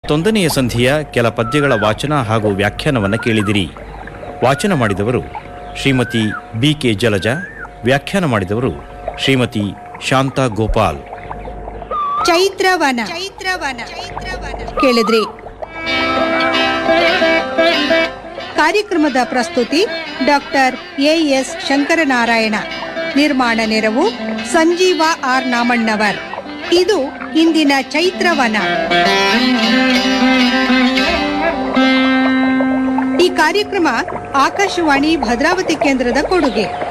ಮೂವತ್ತೊಂದನೆಯ ಸಂಧಿಯ ಕೆಲ ಪದ್ಯಗಳ ವಾಚನ ಹಾಗೂ ವ್ಯಾಖ್ಯಾನವನ್ನು ಕೇಳಿದಿರಿ ವಾಚನ ಮಾಡಿದವರು ಶ್ರೀಮತಿ ಬಿ ಕೆ ಜಲಜ ವ್ಯಾಖ್ಯಾನ ಮಾಡಿದವರು ಶ್ರೀಮತಿ ಶಾಂತಾ ಗೋಪಾಲ್ ಚೈತ್ರವನ ಚೈತ್ರವನ ಕೇಳಿದ್ರಿ ಕಾರ್ಯಕ್ರಮದ ಪ್ರಸ್ತುತಿ ಡಾಕ್ಟರ್ ಎ ಎಸ್ ಶಂಕರನಾರಾಯಣ ನಿರ್ಮಾಣ ನೆರವು ಸಂಜೀವ ಆರ್ ನಾಮಣ್ಣವರ್ ಇದು ಇಂದಿನ ಚೈತ್ರವನ ಈ ಕಾರ್ಯಕ್ರಮ ಆಕಾಶವಾಣಿ ಭದ್ರಾವತಿ ಕೇಂದ್ರದ ಕೊಡುಗೆ